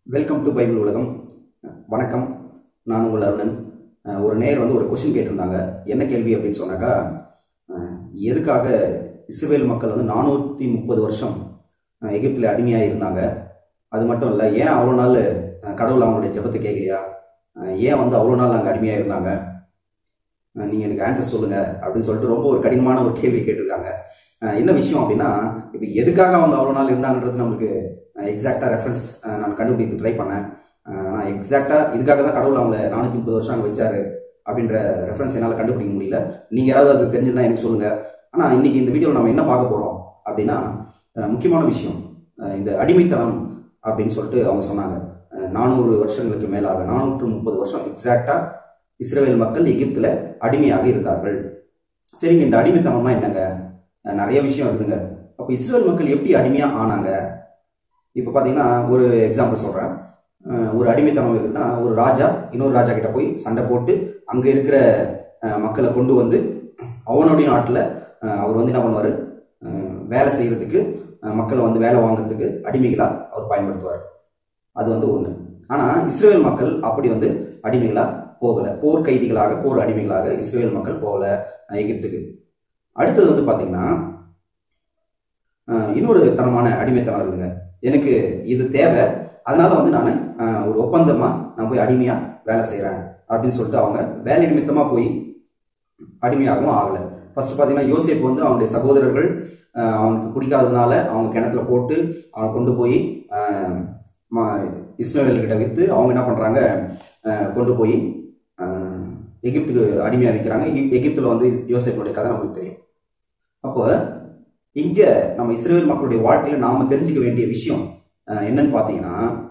welcome to Bible உலகம் வணக்கம் நான் உங்கள் அருணன் அஹ் ஒரு நேர் வந்து ஒரு கொஸ்டின் கேட்டிருந்தாங்க என்ன கேள்வி அப்படின்னு சொன்னாக்கா அஹ் எதுக்காக இஸ்ரேல் மக்கள் வந்து நானூற்றி முப்பது வருஷம் அஹ் எகிப்தில் அடிமையாக இருந்தாங்க அது மட்டும் இல்லை ஏன் அவ்வளோ நாள் அஹ் கடவுள் அவங்களுடைய ஜெபத்தை கேட்கலையா அஹ் ஏன் வந்து அவ்வளோ நாள் அங்கே அடிமையாக இருந்தாங்க அஹ் நீங்க எனக்கு ஆன்சர் சொல்லுங்க அப்படின்னு சொல்லிட்டு ரொம்ப ஒரு கடினமான ஒரு கேள்வி கேட்டிருக்காங்க அஹ் என்ன விஷயம் அப்படின்னா இப்போ எதுக்காக அவங்க அவ்வளோ நாள் இருந்தாங்கன்றது நம்மளுக்கு எக்ஸாக்டாக ரெஃபரன்ஸ் நான் கண்டுபிடிக்க ட்ரை பண்ணேன் அஹ் நான் எக்ஸாக்டாக இதுக்காக தான் கடவுள் அவங்கள நானூற்றி முப்பது வருஷம் அங்கே வச்சாரு அப்படின்ற ரெஃபரன்ஸ் என்னால் கண்டுபிடிக்க முடியல நீங்கள் யாராவது அது தெரிஞ்சிருந்தா எனக்கு சொல்லுங்க ஆனால் இன்னைக்கு இந்த வீடியோவில் நம்ம என்ன பார்க்க போகிறோம் அப்படின்னா அஹ் முக்கியமான விஷயம் அஹ் இந்த அடிமைத்தனம் அப்படின்னு சொல்லிட்டு அவங்க சொன்னாங்க அஹ் நானூறு வருஷங்களுக்கு மேலாக நானூற்று முப்பது வருஷம் எக்ஸாக்டாக இஸ்ரேல் மக்கள் எகிப்தில் அடிமையாக இருந்தார்கள் சரிங்க இந்த அடிமைத்தனம்னா என்னங்க அஹ் நிறைய விஷயம் இருக்குங்க அப்போ இஸ்ரேல் மக்கள் எப்படி அடிமையாக ஆனாங்க இப்போ பார்த்தீங்கன்னா ஒரு எக்ஸாம்பிள் சொல்கிறேன் ஒரு அடிமைத்தனம் இருக்குதுன்னா ஒரு ராஜா இன்னொரு ராஜா கிட்ட போய் சண்டை போட்டு அங்கே இருக்கிற அஹ், மக்களை கொண்டு வந்து அவனுடைய நாட்டில் அவர் வந்து என்ன பண்ணுவார் வேலை செய்யறதுக்கு அஹ், மக்களை வந்து வேலை வாங்குறதுக்கு அடிமைகளாக அவர் பயன்படுத்துவார் அது வந்து ஒன்று ஆனால் இஸ்ரேல் மக்கள் அப்படி வந்து அடிமைகளாக போகலை போர் கைதிகளாக போர் அடிமைகளாக இஸ்ரேல் மக்கள் போகல அஹ், எகிப்துக்கு அடுத்தது வந்து பார்த்தீங்கன்னா அஹ், இன்னொரு தரமான அடிமைத்தனம் இருக்குதுங்க எனக்கு இது தேவை அதனால வந்து நான் ஒரு ஒப்பந்தமா நான் போய் அடிமையா வேலை செய்றேன் அப்படின்னு சொல்லிட்டு அவங்க வேலை நிமித்தமா போய் அடிமையாகவும் ஆகல ஃபர்ஸ்ட் பாத்தீங்கன்னா யோசேப் வந்து அவனுடைய சகோதரர்கள் அஹ், அவனுக்கு பிடிக்காததுனால அவங்க கிணத்துல போட்டு அவனை கொண்டு போய் அஹ், ம- இஸ்ரவேல் கிட்ட வித்து அவங்க என்ன பண்றாங்க அஹ், கொண்டு போய் அஹ், எகிப்துக்கு அடிமையா வைக்கிறாங்க எகி- எகிப்துல வந்து யோசேப்புடைய கதை நமக்கு தெரியும் அப்போ இங்க நம்ம இஸ்ரேல் மக்களுடைய வாழ்க்கையில நாம தெரிஞ்சுக்க வேண்டிய விஷயம் அஹ், என்னன்னு பாத்தீங்கன்னா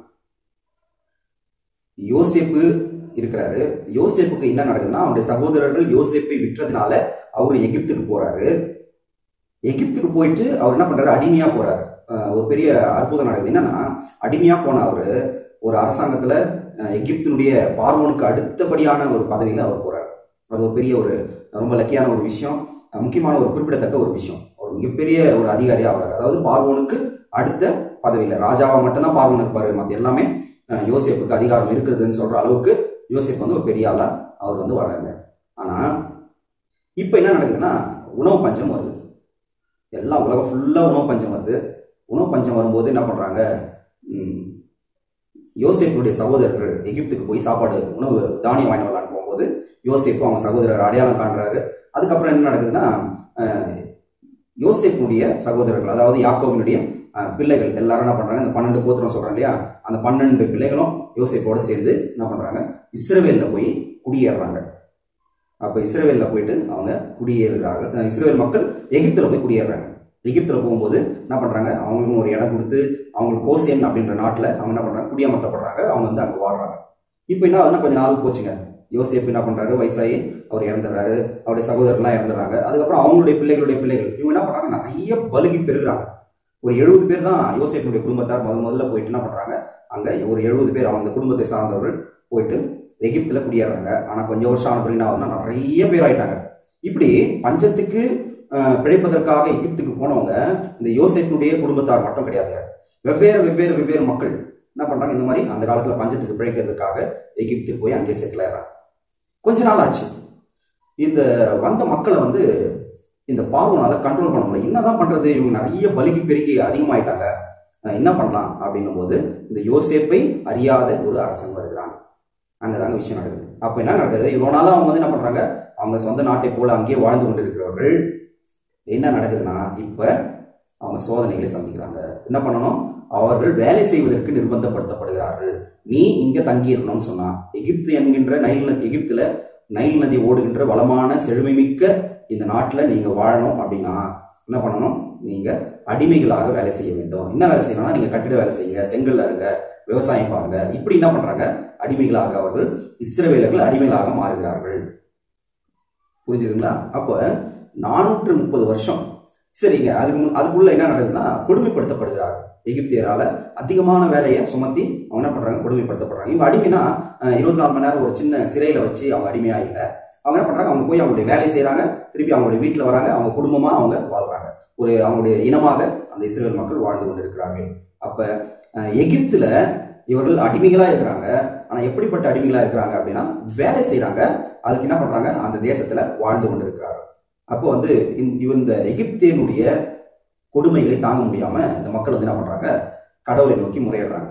யோசேப்பு இருக்கிறாரு யோசேப்புக்கு என்ன நடக்குதுன்னா அவனுடைய சகோதரர்கள் யோசேப்பை விற்றதுனால அவர் எகிப்துக்கு போறாரு எகிப்துக்கு போயிட்டு அவர் என்ன பண்றாரு அடிமையா போறாரு அஹ், ஒரு பெரிய அற்புதம் நடக்குது என்னன்னா அடிமையா போன அவரு ஒரு அரசாங்கத்துல அஹ், எகிப்தினுடைய பார்வோனுக்கு அடுத்தபடியான ஒரு பதவியில அவர் போறாரு அது ஒரு பெரிய ஒரு ரொம்ப லக்கியான ஒரு விஷயம் அஹ், முக்கியமான ஒரு குறிப்பிடத்தக்க ஒரு விஷயம் ஒரு மிகப்பெரிய ஒரு அதிகாரியா ஆகிறார் அதாவது பார்வோனுக்கு அடுத்த பதவியில ராஜாவா மட்டும்தான் பார்வோன் இருப்பாரு மத்த எல்லாமே அஹ், யோசேப்புக்கு அதிகாரம் இருக்குதுன்னு சொல்ற அளவுக்கு யோசேப் வந்து ஒரு பெரிய ஆளா அவர் வந்து வளர்ந்தார் ஆனா இப்ப என்ன நடக்குதுன்னா உணவு பஞ்சம் வருது எல்லாம் உலகம் ஃபுல்லா உணவு பஞ்சம் வருது உணவு பஞ்சம் வரும்போது என்ன பண்றாங்க ம், யோசேப்புடைய சகோதரர்கள் எகிப்துக்கு போய் சாப்பாடு உணவு தானியம் வாங்கி வரலான்னு போகும்போது யோசேப்பு அவங்க சகோதரர் அடையாளம் காண்றாரு அதுக்கப்புறம் என்ன நடக்குதுன்னா அஹ், யோசேப்புடைய சகோதரர்கள் அதாவது யாக்கோவினுடைய அஹ், பிள்ளைகள் எல்லாரும் என்ன பண்றாங்க இந்த பன்னெண்டு கோத்திரம் சொல்றாங்க இல்லையா அந்த பன்னெண்டு பிள்ளைகளும் யோசேப்போட சேர்ந்து என்ன பண்றாங்க இஸ்ரவேல்ல போய் குடியேறுறாங்க அப்ப இஸ்ரவேல்ல போயிட்டு அவங்க குடியேறுகிறார்கள் அஹ், இஸ்ரவேல் மக்கள் எகிப்துல போய் குடியேறுறாங்க எகிப்துல போகும்போது என்ன பண்றாங்க அவங்களுக்கும் ஒரு இடம் கொடுத்து அவங்களுக்கு கோசியன் அப்படின்ற நாட்டுல அவங்க என்ன பண்றாங்க குடியமர்த்தப்படுறாங்க அவங்க வந்து அங்க வாழ்றாங்க இப்போ என்ன ஆகுதுன்னா கொஞ்ச நாள் போச்சுங்க யோசேப்பு என்ன பண்றாரு வயசாகி அவர் இறந்துடுறாரு அவருடைய சகோதரர்லாம் இறந்துடுறாங்க அதுக்கப்புறம் அவங்களுடைய பிள்ளைகளுடைய பிள்ளைகள் இவங்க என்ன பண்றாங்க நிறைய பலுகி பெருகுறாங்க ஒரு எழுபது பேர் தான் யோசேப்புடைய குடும்பத்தார் முதல் முதல்ல போயிட்டு என்ன பண்றாங்க அங்க ஒரு எழுபது பேர் அவங்க குடும்பத்தை சார்ந்தவர்கள் போயிட்டு எகிப்துல குடியேறாங்க ஆனா கொஞ்சம் வருஷம் ஆன பிறகு என்ன ஆகுதுன்னா நிறைய பேர் ஆயிட்டாங்க இப்படி பஞ்சத்துக்கு அஹ், பிழைப்பதற்காக எகிப்துக்கு போனவங்க இந்த யோசேப்புடைய குடும்பத்தார் மட்டும் கிடையாதுங்க வெவ்வேறு வெவ்வேறு வெவ்வேறு மக்கள் என்ன பண்றாங்க இந்த மாதிரி அந்த காலத்துல பஞ்சத்துக்கு பிழைக்கிறதுக்காக எகிப்துக்கு போய் அங்கே செட்டில் ஆயிடுறாங்க கொஞ்ச நாள் ஆச்சு இந்த வந்த மக்களை வந்து இந்த பார்வனால கண்ட்ரோல் பண்ண முடியல என்னதான் பண்றது இவங்க நிறைய பலிக்கு பெருகி அதிகமாயிட்டாங்க அஹ் என்ன பண்ணலாம் அப்படின்னும் போது இந்த யோசேப்பை அறியாத ஒரு அரசன் வருகிறான் அங்கதாங்க விஷயம் நடக்குது அப்ப என்ன நடக்குது இவ்வளவு நாளா அவங்க வந்து என்ன பண்றாங்க அவங்க சொந்த நாட்டை போல அங்கேயே வாழ்ந்து கொண்டிருக்கிறவர்கள் என்ன நடக்குதுன்னா இப்ப அவங்க சோதனைகளை சந்திக்கிறாங்க என்ன பண்ணணும் அவர்கள் வேலை செய்வதற்கு நிர்பந்தப்படுத்தப்படுகிறார்கள் நீ இங்க தங்கி இருக்கணும்னு சொன்னா எகிப்து என்கின்ற நைல் நதி எகிப்துல நைல் நதி ஓடுகின்ற வளமான செழுமைமிக்க இந்த நாட்டுல நீங்க வாழணும் அப்படின்னா என்ன பண்ணணும் நீங்க அடிமைகளாக வேலை செய்ய வேண்டும் என்ன வேலை செய்யணும்னா நீங்க கட்டிட வேலை செய்யுங்க செங்கல்ல இருங்க விவசாயம் பாருங்க இப்படி என்ன பண்றாங்க அடிமைகளாக அவர்கள் இஸ்ரவேலர்கள் அடிமைகளாக மாறுகிறார்கள் புரிஞ்சுதுங்களா அப்போ நானூற்று முப்பது வருஷம் சரிங்க அதுக்கு முன் அதுக்குள்ள என்ன நடக்குதுன்னா கொடுமைப்படுத்தப்படுகிறார்கள் எகிப்தியரால அதிகமான வேலையை சுமத்தி அவங்க என்ன பண்றாங்க கொடுமைப்படுத்தப்படுறாங்க இவங்க அடிமைனா அஹ், இருபத்தி நாலு மணி நேரம் ஒரு சின்ன சிறையில வச்சு அவங்க அடிமையா இல்லை அவங்க என்ன பண்றாங்க அவங்க போய் அவங்களுடைய வேலையை செய்றாங்க திருப்பி அவங்களுடைய வீட்டுல வராங்க அவங்க குடும்பமா அவங்க வாழ்றாங்க ஒரு அவங்களுடைய இனமாக அந்த இஸ்ரேல் மக்கள் வாழ்ந்து கொண்டிருக்கிறார்கள் அப்ப அஹ், எகிப்துல இவர்கள் அடிமைகளா இருக்கிறாங்க ஆனா எப்படிப்பட்ட அடிமைகளா இருக்கிறாங்க அப்படின்னா வேலை செய்யறாங்க அதுக்கு என்ன பண்றாங்க அந்த தேசத்துல வாழ்ந்து கொண்டு இருக்கிறாங்க அப்போ வந்து இந்த- இவன் இந்த எகிப்தியனுடைய கொடுமைகளை தாங்க முடியாம இந்த மக்கள் வந்து என்ன பண்றாங்க கடவுளை நோக்கி முறையிடுறாங்க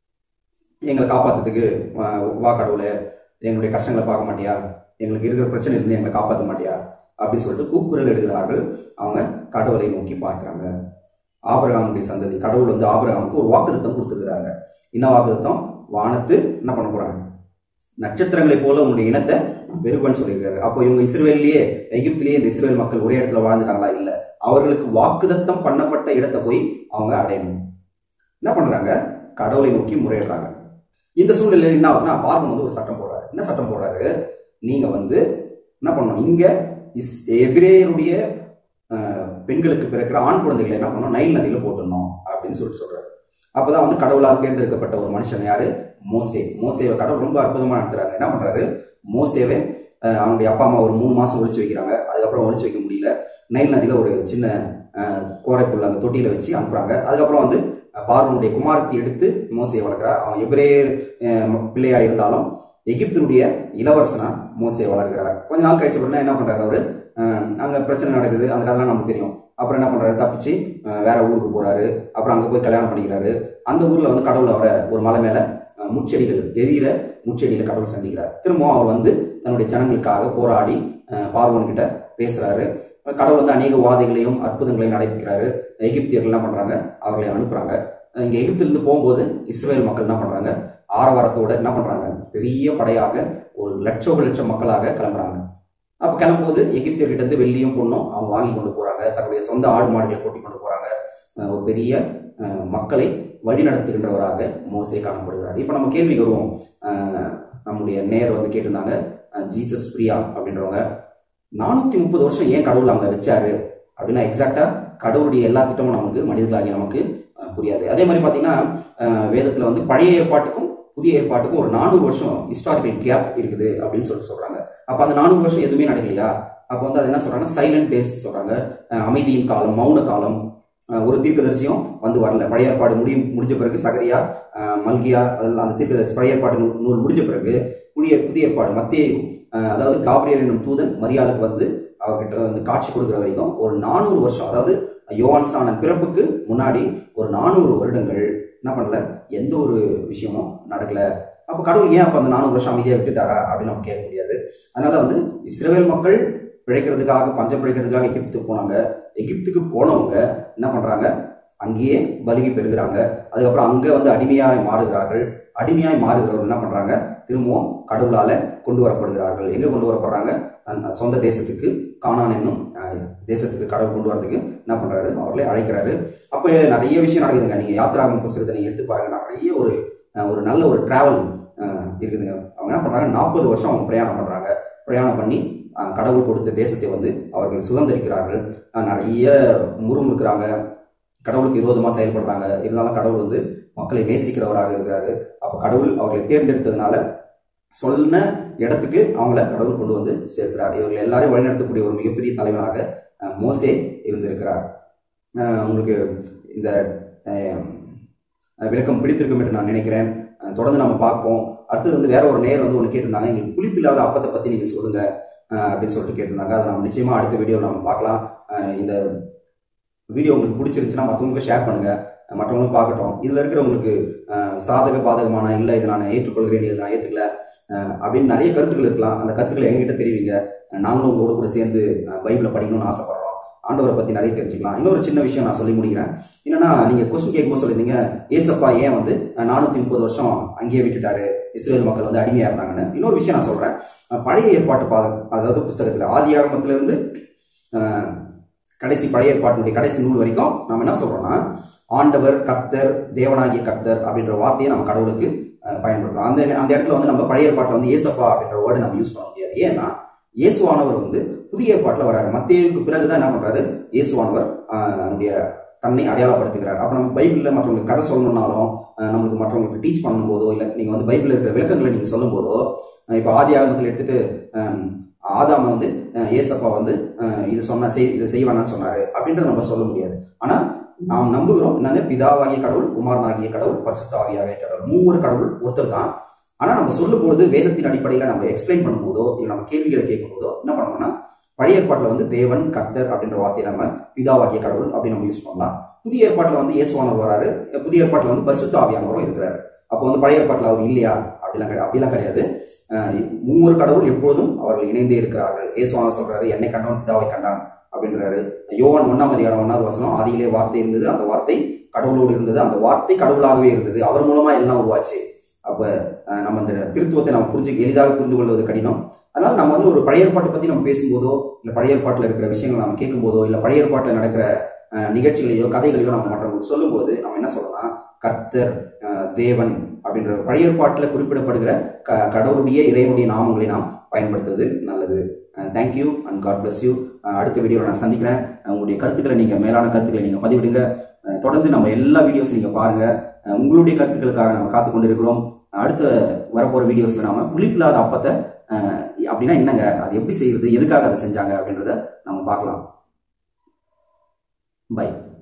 எங்களை காப்பாத்துறதுக்கு வா- வா கடவுளே எங்களுடைய கஷ்டங்களை பார்க்க மாட்டியா எங்களுக்கு இருக்கிற பிரச்சனை இருந்து எங்களை காப்பாற்ற மாட்டியா அப்படின்னு சொல்லிட்டு கூக்குரல் எடுக்கிறார்கள் அவங்க கடவுளை நோக்கி பார்க்கறாங்க ஆபிரகாமுடைய சந்ததி கடவுள் வந்து ஆபிரகாமுக்கு ஒரு வாக்குத்தத்தம் கொடுத்துருக்காங்க என்ன வாக்குத்தத்தம் வானத்து என்ன பண்ண போறாங்க நட்சத்திரங்களை போல உங்களுடைய இனத்தை நான் பெருகன்னு சொல்லியிருக்காரு அப்போ இவங்க இஸ்ரேல்லையே எகிப்திலேயே இந்த இஸ்ரேல் மக்கள் ஒரே இடத்துல வாழ்ந்துட்டாங்களா இல்ல அவர்களுக்கு வாக்குதத்தம் பண்ணப்பட்ட இடத்தை போய் அவங்க அடையணும் என்ன பண்றாங்க கடவுளை நோக்கி முறையிடுறாங்க இந்த சூழ்நிலையில் என்ன ஆகுதுன்னா பார்வன் வந்து ஒரு சட்டம் போடுறாரு என்ன சட்டம் போடுறாரு நீங்க வந்து என்ன பண்ணணும் இங்க இஸ் எபிரேயருடைய அஹ், பெண்களுக்கு பிறக்கிற ஆண் குழந்தைகளை என்ன பண்ணணும் நைல் நதியில போட்டுடணும் அப்படின்னு சொல்லிட்டு சொல்றாரு அப்பதான் வந்து கடவுளால் தேர்ந்தெடுக்கப்பட்ட ஒரு மனுஷன் யாரு மோசே மோசேவை கடவுள் ரொம்ப அற்புதமா நடத்துறாங்க என்ன பண்றாரு மோசேவை அஹ், அவனுடைய அப்பா அம்மா ஒரு மூணு மாசம் ஒழிச்சு வைக்கிறாங்க அதுக்கப்புறம் ஒழிச்சு வைக்க முடியல நைல் நதியில ஒரு சின்ன அஹ், கோரைக்குள்ள அந்த தொட்டியில வச்சு அனுப்புறாங்க அதுக்கப்புறம் வந்து அஹ், பார்வனுடைய குமாரத்தை எடுத்து மோசையை வளர்க்குறா அவன் எபிரேயர் அஹ், பிள்ளையா இருந்தாலும் எகிப்தினுடைய இளவரசனா மோசையை வளர்க்கிறார் கொஞ்ச நாள் கழிச்ச உடனே என்ன பண்றாரு அவரு அஹ், அங்க பிரச்சனை நடக்குது அந்த கதைலாம் நமக்கு தெரியும் அப்புறம் என்ன பண்றாரு தப்பிச்சு அஹ், வேற ஊருக்கு போறாரு அப்புறம் அங்க போய் கல்யாணம் பண்ணிக்கிறாரு அந்த ஊர்ல வந்து கடவுள் அவரை ஒரு மலை மேல அஹ், முட்செடிகள் எரியிற முட்செடியில கடவுள் சந்திக்கிறார் திரும்பவும் அவர் வந்து தன்னுடைய ஜனங்களுக்காக போராடி அஹ், பார்வோன் கிட்ட பேசுறாரு கடவுள் வந்து அநேக வாதைகளையும் அற்புதங்களையும் நடைபெறுகிறாரு எகிப்தியர்கள் என்ன பண்றாங்க அவர்களை அனுப்புறாங்க அஹ் இங்க எகிப்திலிருந்து போகும்போது இஸ்ரேல் மக்கள் என்ன பண்றாங்க ஆரவாரத்தோட என்ன பண்றாங்க பெரிய படையாக ஒரு லட்சோப லட்சம் மக்களாக கிளம்புறாங்க அப்ப கிளம்பும்போது எகிப்தியர்கிட்ட இருந்து வெள்ளியும் பொண்ணும் அவங்க வாங்கி கொண்டு போறாங்க தன்னுடைய சொந்த ஆடு மாடுகளை கூட்டி கொண்டு போறாங்க அஹ் ஒரு பெரிய அஹ், மக்களை வழிநடத்துகின்றவராக மோசே காணப்படுகிறார் இப்ப நம்ம கேள்வி வருவோம் அஹ், நம்முடைய நேர் வந்து கேட்டிருந்தாங்க அஹ், ஜீசஸ் பிரியா அப்படின்றவங்க நானூத்தி முப்பது வருஷம் ஏன் கடவுள் அங்க வச்சாரு அப்படின்னா எக்ஸாக்டா கடவுளுடைய எல்லா திட்டமும் நமக்கு மனிதர்களாகிய நமக்கு அஹ், புரியாது அதே மாதிரி பாத்தீங்கன்னா அஹ், வேதத்துல வந்து பழைய ஏற்பாட்டுக்கும் புதிய ஏற்பாட்டுக்கும் ஒரு நானூறு வருஷம் ஹிஸ்டாரிக்கல் கேப் இருக்குது அப்படின்னு சொல்லிட்டு சொல்றாங்க அப்ப அந்த நானூறு வருஷம் எதுவுமே நடக்கலையா அப்போ வந்து அது என்ன சொல்றாங்க சைலண்ட் டேஸ் சொல்றாங்க அஹ், அமைதியின் காலம் மௌன காலம் அஹ், ஒரு தீர்க்கதரிசியும் வந்து வரல பழைய ஏற்பாடு முடி முடிஞ்ச பிறகு சகரியா அஹ், மல்கியா அதெல்லாம் அந்த தீர்க்கதரிசி பழைய ஏற்பாடு நூல் நூல் முடிஞ்ச பிறகு புதிய புதிய ஏற்பாடு மத்திய அதாவது காபிரியல் என்னும் தூதன் மரியாதைக்கு வந்து அவர்கிட்ட வந்து காட்சி கொடுக்குற வரைக்கும் ஒரு நானூறு வருஷம் அதாவது யோவான் ஸ்நானன் பிறப்புக்கு முன்னாடி ஒரு நானூறு வருடங்கள் என்ன பண்ணல எந்த ஒரு விஷயமும் நடக்கல அப்ப கடவுள் ஏன் அப்ப அந்த நானூறு வருஷம் அமைதியா விட்டுட்டாரா அப்படின்னு நம்ம கேட்க முடியாது அதனால வந்து இஸ்ரேல் மக்கள் பிழைக்கிறதுக்காக பஞ்சம் பிழைக்கிறதுக்காக எகிப்துக்கு போனாங்க எகிப்துக்கு போனவங்க என்ன பண்றாங்க அங்கேயே பலுகி பெறுகிறாங்க அதுக்கப்புறம் அங்க வந்து அடிமையாய் மாறுகிறார்கள் அடிமையாய் மாறுகிறவர்கள் என்ன பண்றாங்க திரும்பவும் கடவுளால கொண்டு வரப்படுகிறார்கள் எங்க கொண்டு வரப்படுறாங்க அந்த சொந்த தேசத்துக்கு கானான் என்னும் அஹ், தேசத்துக்கு கடவுள் கொண்டு வரதுக்கு என்ன பண்றாரு அவர்களை அழைக்கிறாரு அப்ப நிறைய விஷயம் நடக்குதுங்க நீங்க யாத்திராகம் புஸ்தகத்தை நீங்க எடுத்து பாருங்க நிறைய ஒரு அஹ், ஒரு நல்ல ஒரு டிராவல் இருக்குதுங்க அவங்க என்ன பண்றாங்க நாற்பது வருஷம் அவங்க பிரயாணம் பண்றாங்க பிரயாணம் பண்ணி அஹ், கடவுள் கொடுத்த தேசத்தை வந்து அவர்கள் சுதந்திரிக்கிறார்கள் அஹ், நிறைய முறுமுறுக்கிறாங்க கடவுளுக்கு விரோதமா செயல்படுறாங்க இருந்தாலும் கடவுள் வந்து மக்களை நேசிக்கிறவராக இருக்கிறாரு அப்ப கடவுள் அவர்களை தேர்ந்தெடுத்ததுனால சொன்ன இடத்துக்கு அவங்கள கடவுள் கொண்டு வந்து சேர்க்கிறார் இவர்கள் எல்லாரையும் வழிநடத்தக்கூடிய ஒரு மிகப்பெரிய தலைவனாக அஹ், மோசே இருந்திருக்கிறார் அஹ், உங்களுக்கு இந்த அஹ், விளக்கம் பிடித்திருக்கும் என்று நான் நினைக்கிறேன் அஹ், தொடர்ந்து நம்ம பார்ப்போம் அடுத்தது வந்து வேற ஒரு நேர் வந்து ஒன்று கேட்டிருந்தாங்க எங்களுக்கு புளிப்பில்லாத அப்பத்தை பத்தி நீங்க சொல்லுங்க அஹ், அப்படின்னு சொல்லிட்டு கேட்டிருந்தாங்க அதை நம்ம நிச்சயமா அடுத்த வீடியோ நம்ம பார்க்கலாம் அஹ், இந்த வீடியோ உங்களுக்கு பிடிச்சிருந்துச்சுன்னா மற்றவங்களுக்கு ஷேர் பண்ணுங்க அஹ், மற்றவங்களும் பார்க்கட்டும் இதுல இருக்கிறவங்களுக்கு அஹ், சாதக பாதகமான இல்லை இதை நான் ஏற்றுக்கொள்கிறேன் இதை நான் ஏற்றுக்கல அஹ், அப்படின்னு நிறைய கருத்துக்கள் இருக்கலாம் அந்த கருத்துக்களை எங்ககிட்ட தெரிவிங்க அஹ், நாங்களும் உங்களோட கூட சேர்ந்து அஹ், பைபிளை படிக்கணும்னு ஆசைப்படுறோம் ஆண்டவரை பத்தி நிறைய தெரிஞ்சுக்கலாம் இன்னொரு சின்ன விஷயம் நான் சொல்லி முடிக்கிறேன் என்னன்னா நீங்க கொஸ்டின் கேட்கும்போது சொல்லியிருந்தீங்க ஏசப்பா ஏன் வந்து நானூத்தி முப்பது வருஷம் அங்கேயே விட்டுட்டாரு இஸ்ரேல் மக்கள் வந்து அடிமையா இருந்தாங்கன்னு இன்னொரு விஷயம் நான் சொல்றேன் அஹ், பழைய ஏற்பாட்டு பாத அதாவது புஸ்தகத்துல ஆதி ஆகமத்துல இருந்து அஹ், கடைசி பழைய ஏற்பாட்டினுடைய கடைசி நூல் வரைக்கும் நம்ம என்ன சொல்றோம்னா ஆண்டவர் கர்த்தர் தேவனாகிய கர்த்தர் அப்படின்ற வார்த்தையை நம்ம கடவுளுக்கு அஹ், பயன்படுத்துறோம் அந்த அந்த இடத்துல வந்து நம்ம பழைய ஏற்பாட்டில் வந்து ஏசப்பா அப்படின்ற வேர்டு நம்ம யூஸ் பண்ண முடியாது ஏன்னா இயேசுவானவர் வந்து புதிய ஏற்பாட்டில் வராரு மத்தியக்கு பிறகுதான் என்ன பண்றாரு இயேசுவானவர் ஆஹ், நம்முடைய தன்னை அடையாளப்படுத்துகிறார் அப்ப நம்ம பைபிள்ல மற்றவங்களுக்கு கதை சொல்லணும்னாலும் ஆஹ், நம்மளுக்கு மற்றவங்களுக்கு டீச் பண்ணும்போதோ இல்ல நீங்க வந்து பைபிள்ல இருக்கிற விளக்கங்களை நீங்க சொல்லும் போதோ ஆஹ், இப்ப ஆதி ஆகமத்தில் எடுத்துட்டு ஆஹ், ஆதாம வந்து ஆஹ், ஏசப்பா வந்து ஆஹ், இது சொன்ன செய் இதை செய்வானான்னு சொன்னாரு அப்படின்றத நம்ம சொல்ல முடியாது ஆனா நாம் நம்புகிறோம் என்னன்னு பிதாவாகிய கடவுள் குமாரனாகிய கடவுள் பரிசுத்த ஆவியாகிய கடவுள் மூவர் கடவுள் ஒருத்தர் தான் ஆனா நம்ம சொல்லும் பொழுது வேதத்தின் அடிப்படையில நம்ம எக்ஸ்பிளைன் பண்ணும்போதோ இல்லை நம்ம கேள்விகளை கேட்கும் போதோ என்ன பண்ணணும்னா பழைய ஏற்பாட்டில் வந்து தேவன் கர்த்தர் அப்படின்ற வார்த்தையை நம்ம பிதாவாகிய கடவுள் அப்படின்னு நம்ம யூஸ் பண்ணலாம் புதிய ஏற்பாட்டில் வந்து இயேசுவானவர் வராரு புதிய ஏற்பாட்டில் வந்து பரிசுத்த ஆவியானவரும் இருக்கிறாரு அப்போ வந்து பழைய ஏற்பாட்டில் அவர் இல்லையா அப்படிலாம் கிடையாது அப்படிலாம் கிடையாது அஹ் மூவர் கடவுள் எப்போதும் அவர்கள் இணைந்தே இருக்கிறார்கள் இயேசுவானவர் சொல்றாரு என்னை கண்டவன் பிதாவை கண்டான் அப்படின்றாரு யோவான் ஒன்னாம் அதிகாரம் ஒன்னாவது வசனம் ஆதியிலே வார்த்தை இருந்தது அந்த வார்த்தை கடவுளோடு இருந்தது அந்த வார்த்தை கடவுளாகவே இருந்தது அவர் மூலமா எல்லாம் உருவாச்சு அப்ப அஹ் நம்ம இந்த திருத்துவத்தை நம்ம புரிஞ்சு எளிதாக புரிந்து கொள்வது கடினம் அதனால நம்ம வந்து ஒரு பழைய ஏற்பாட்டை பத்தி நம்ம பேசும்போதோ இல்ல பழைய ஏற்பாட்டில் இருக்கிற விஷயங்களை நம்ம கேட்கும்போதோ இல்ல பழைய ஏற்பாட்டில் நடக்கிற அஹ், நிகழ்ச்சிகளையோ கதைகளையோ நம்ம மற்றவங்களுக்கு சொல்லும்போது நம்ம என்ன சொல்லலாம் கர்த்தர் அஹ், தேவன் அப்படின்ற பழைய ஏற்பாட்டில் குறிப்பிடப்படுகிற க கடவுளுடைய இறைவனுடைய நாமங்களை நாம் பயன்படுத்துவது நல்லது thank you and God bless you அடுத்த வீடியோவில் நான் சந்திக்கிறேன் அஹ், உங்களுடைய கருத்துக்களை நீங்கள் மேலான கருத்துக்களை நீங்கள் பதிவிடுங்க அஹ், தொடர்ந்து நம்ம எல்லா வீடியோஸ் நீங்கள் பாருங்க அஹ், உங்களுடைய கருத்துக்களுக்காக நம்ம காத்து கொண்டு இருக்கிறோம் அடுத்த வரப்போற வீடியோஸ்ல நாம புளிப்பில்லாத அப்பத்தை அஹ், அப்படின்னா என்னங்க அது எப்படி செய்யறது எதுக்காக அதை செஞ்சாங்க அப்படின்றத நம்ம பார்க்கலாம் பை